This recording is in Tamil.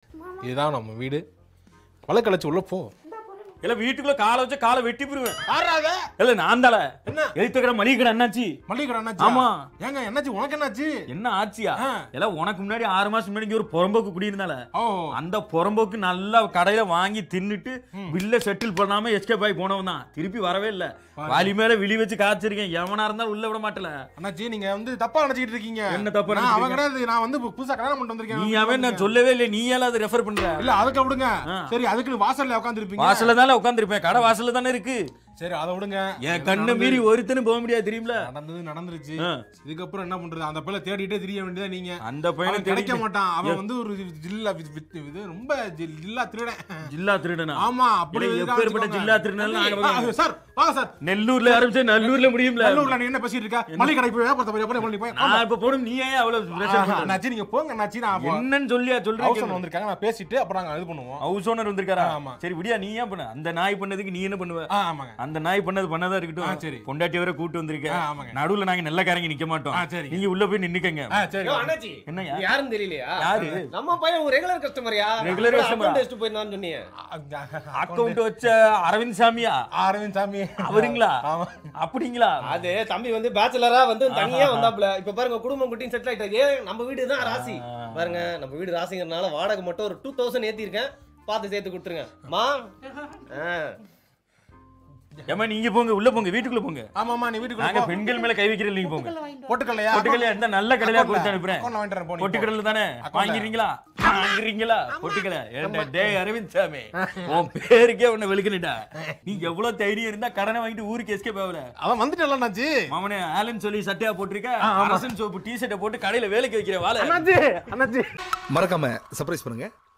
இதுதான் நம்ம வீடு வழக்கழைச்சு உள்ள போ இல்ல வீட்டுக்குள்ள காலை வச்சு காலை வெட்டி போடுவேன் ஆறாத இல்ல நான் தால என்ன எழுத்துக்கிற மளிகை கடை என்னாச்சு மளிகை கடை என்னாச்சு ஆமா. ஏங்க என்னாச்சு உனக்கு என்னாச்சு என்ன ஆச்சியா ஆ. எல்லாம் உனக்கு முன்னாடி ஆறு மாசம் முன்னாடி இங்க ஒரு புறம்போக்கு குடியிருந்தால ஓ அந்த புறம்போக்கு நல்லா கடையில வாங்கி தின்னுட்டு பில்ல செட்டில் பண்ணாம எஸ்கேப் ஆகி போனவன் தான் திருப்பி வரவே இல்ல வாலி மேல விழி வச்சு காய்ச்சிருக்கேன் எவனா இருந்தாலும் உள்ள விட மாட்டல அண்ணாச்சி நீங்க வந்து தப்பா நினைச்சிட்டு இருக்கீங்க என்ன தப்பா நான் அவன் நினைச்சிட்டு கிடையாது நான் வந்து புதுசா கல்யாணம் பண்ணிட்டு வந்திருக்கேன் நீ அவன் நான் சொல்லவே இல்லை நீ ஏன் அதை ரெஃபர் பண்ற இல்ல அதுக்கு விடுங்க ஆ. சரி அதுக்கு வாசல்ல உட்கார்ந்து இருப்பீங்க வாசல்ல தானே உட்காந்துருப்பேன் கடை வாசல்ல தானே இருக்கு சரி அதை விடுங்க என் கண்ணை மீறி ஒருத்தனும் போக முடியாது தெரியுமில நடந்தது நடந்துருச்சு ஆ. இதுக்கப்புறம் என்ன பண்றது அந்த பிள்ளை தேடிட்டே தெரிய வேண்டியதா நீங்க அந்த பையனை அவன் கிடைக்க தேடிட்டு- மாட்டான் அவன் வந்து ஒரு ஜில்லா வித்- வித்- இது ரொம்ப ஜி- ஜில்லா திருடன் ஜில்லா திருடனா ஆமா அப்படி இல்லை, இருக்கா எப்பேற்பட்ட வச்சுக்கோங்க. ஜில்லா திருடனாலும் நாங்க ஆ, பார்க்கணும். சார் வாங்க சார் நெல்லூர்ல ஆரம்பிச்சு நல்லூர்ல முடியும்ல நல்லூர்ல நீ என்ன பேசிட்டு இருக்க மளிகை கடைக்கு போய் வியாபாரத்தை போய் எப்படி போய் நான் இப்ப போடும் நீ ஏன் அவ்வளவு pressure பண்ற? அண்ணாச்சி நீங்க போங்க அண்ணாச்சி நான் அப்போ- என்னன்னு சொல்லியா ஹவுஸ் ஓனர் சொல்றேன் வந்திருக்காங்க நான் பேசிட்டு அப்புறம் நாங்க இது பண்ணுவோம் ஹவுஸ் ஓனர் வந்திருக்காரா ஆமா. சரி விடியா நீ ஏன் பண்ண அந்த நாய் பண்ணதுக்கு நீ என்ன பண்ணுவ ஆ ஆமாங்க அந்த நாய் பண்ணது பண்ணதா ஆ, இருக்கட்டும் சரி. பொண்டாட்டி வர கூட்டு வந்திருக்க ஆ, ஆமாங்க. நடுவுல நாங்க நல்லக்காரங்க நிக்க மாட்டோம் ஆ, சரிங்க. நீங்க உள்ள போய் நின்னுக்கங்க ஆ சரி யோ, அண்ணாச்சி என்னய்யா? இது யாருன்னு தெரியலையா யாரு? நம்ம பையன் ஒரு ரெகுலர் கஸ்டமர்யா Regular customer-ஆ? டெஸ்ட் போயிருந்தான்னு சொன்னீங்க அக்கவுண்ட் வச்ச அரவிந்த் சாமியா அரவிந்த் சாமி அவருங்களா ஆமா அப்படிங்களா அது தம்பி வந்து பேச்சுலரா வந்து தனியா வந்தாப்ல இப்ப பாருங்க குடும்பம் குட்டின்னு செட்டில் ஆயிட்டாரு ஏன் நம்ம வீடு தான் ராசி பாருங்க நம்ம வீடு ராசிங்கிறனால வாடகை மட்டும் ஒரு டூ தௌசண்ட் ஏத்தி இருக்கேன் பார்த்து சேர்த்து கொடுத்துருங்க மா ஆ. ஏமா நீங்க போங்க உள்ள போங்க வீட்டுக்குள்ள போங்க ஆமாமா நீ வீட்டுக்குள்ள நாங்க போ. பெண்கள் மேல கை வைக்கிற நீங்க போங்க பொட்டுக்கல்லையா பொட்டுக்கல்லையா இருந்தா நல்ல கடையில அக்கௌண்ட்ல- கொடுத்து அனுப்புறேன் அக்கௌண்ட்ல வாங்கிட்டு வரேன், போ நீ போ. பொட்டுக்கடல தானே அக்கௌண்ட்ல. வாங்கிறீங்களா வாங்குறீங்களா பொட்டுக்கடை ஏன்டா டேய் அரவிந்த் சாமி உன் பேருக்கே உன்னை வெளுக்கணுடா நீ எவ்வளவு தைரியம் இருந்தா கடனை வாங்கிட்டு ஊருக்கு எஸ்கேப் ஆகல அவன் வந்துட்டல அண்ணாச்சி மாமனே ஆலன் சொல்லி சட்டையா போட்டிருக்க அரசன் சோப்பு டி ஷர்ட்டை போட்டு கடையில வேலைக்கு வைக்கிற வாழை அண்ணாச்சி அண்ணாச்சி மறக்காம சர்ப்ரைஸ் பண்ணுங்க